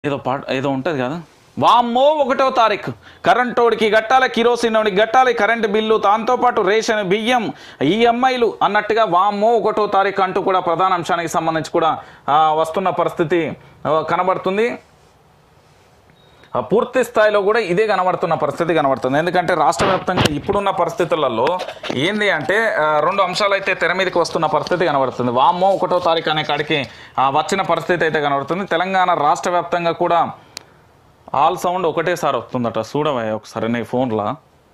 ఏదో పాట ఏదో ఉంటుంది కదా వామ్మో ఒకటో తారీఖు కరెంటోడికి కట్టాలి కిరోసినోడికి కట్టాలి కరెంటు బిల్లు దాంతోపాటు రేషన్ బియ్యం ఈఎంఐలు అన్నట్టుగా వామ్మో ఒకటో తారీఖు అంటూ కూడా ప్రధాన అంశానికి సంబంధించి కూడా ఆ, వస్తున్న పరిస్థితి ఆ, కనబడుతుంది ఆ, పూర్తి స్థాయిలో కూడా ఇదే కనబడుతున్న పరిస్థితి కనబడుతుంది ఎందుకంటే రాష్ట్ర వ్యాప్తంగా ఇప్పుడున్న పరిస్థితులలో ఏంది అంటే ఆ, రెండు అంశాలు అయితే తెర మీదకి వస్తున్న పరిస్థితి కనబడుతుంది వామ్మో ఒకటో తారీఖు అనే కాడికి ఆ, వచ్చిన పరిస్థితి అయితే కనబడుతుంది తెలంగాణ రాష్ట్ర వ్యాప్తంగా కూడా ఆల్ సౌండ్ ఒకటేసారి వస్తుందట చూడవయ్య ఒకసారి నీ ఫోన్లో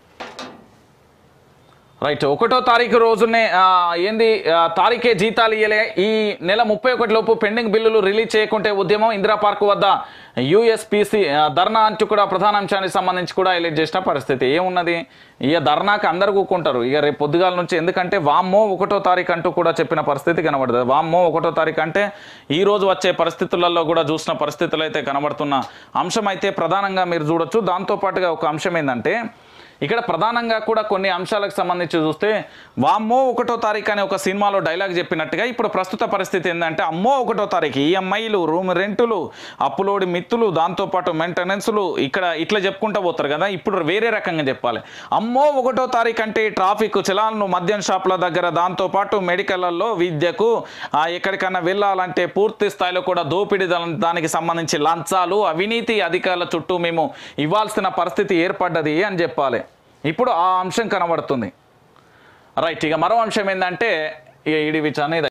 రైట్ ఒకటో తారీఖు రోజునే ఆ, ఏంది ఆ, తారీఖే జీతాలు ఇయ్యలే ఈ నెల ముప్పై ఒకటి లోపు పెండింగ్ బిల్లులు రిలీజ్ చేయకుంటే ఉద్యమం ఇందిరా పార్క్ వద్ద యూఎస్పిసి ధర్నా అంటూ కూడా ప్రధాన అంశానికి సంబంధించి కూడా హైలైట్ చేసిన పరిస్థితి ఏమున్నది ఇక ధర్నాకి అందరు కూకుంటారు ఇక రేపు పొద్దుగాల నుంచి ఎందుకంటే వామ్మో ఒకటో తారీఖు అంటూ కూడా చెప్పిన పరిస్థితి కనబడుతుంది వామ్మో ఒకటో తారీఖు అంటే ఈ రోజు వచ్చే పరిస్థితులలో కూడా చూసిన పరిస్థితులు అయితే కనబడుతున్న అంశం అయితే ప్రధానంగా మీరు చూడొచ్చు దాంతోపాటుగా ఒక అంశం ఏంటంటే ఇక్కడ ప్రధానంగా కూడా కొన్ని అంశాలకు సంబంధించి చూస్తే వామ్మో ఒకటో తారీఖు అనే ఒక సినిమాలో డైలాగ్ చెప్పినట్టుగా ఇప్పుడు ప్రస్తుత పరిస్థితి ఏంటంటే అమ్మో ఒకటో తారీఖు ఈఎంఐలు రూమ్ రెంటులు అప్పులోడి మిత్తులు దాంతోపాటు మెయింటెనెన్స్లు ఇక్కడ ఇట్లా చెప్పుకుంటూ పోతారు కదా ఇప్పుడు వేరే రకంగా చెప్పాలి అమ్మో ఒకటో తారీఖు అంటే ఈ ట్రాఫిక్ చలాలను మద్యం షాపుల దగ్గర దాంతోపాటు మెడికల్లో విద్యకు ఆ, ఎక్కడికైనా వెళ్ళాలంటే పూర్తి స్థాయిలో కూడా దోపిడీ దా- దానికి సంబంధించి లంచాలు అవినీతి అధికారుల చుట్టూ మేము ఇవ్వాల్సిన పరిస్థితి ఏర్పడ్డది అని చెప్పాలి ఇప్పుడు ఆ అంశం కనబడుతుంది రైట్ ఇక మరో అంశం ఏంటంటే ఇక ఈడి విచారణ ఇది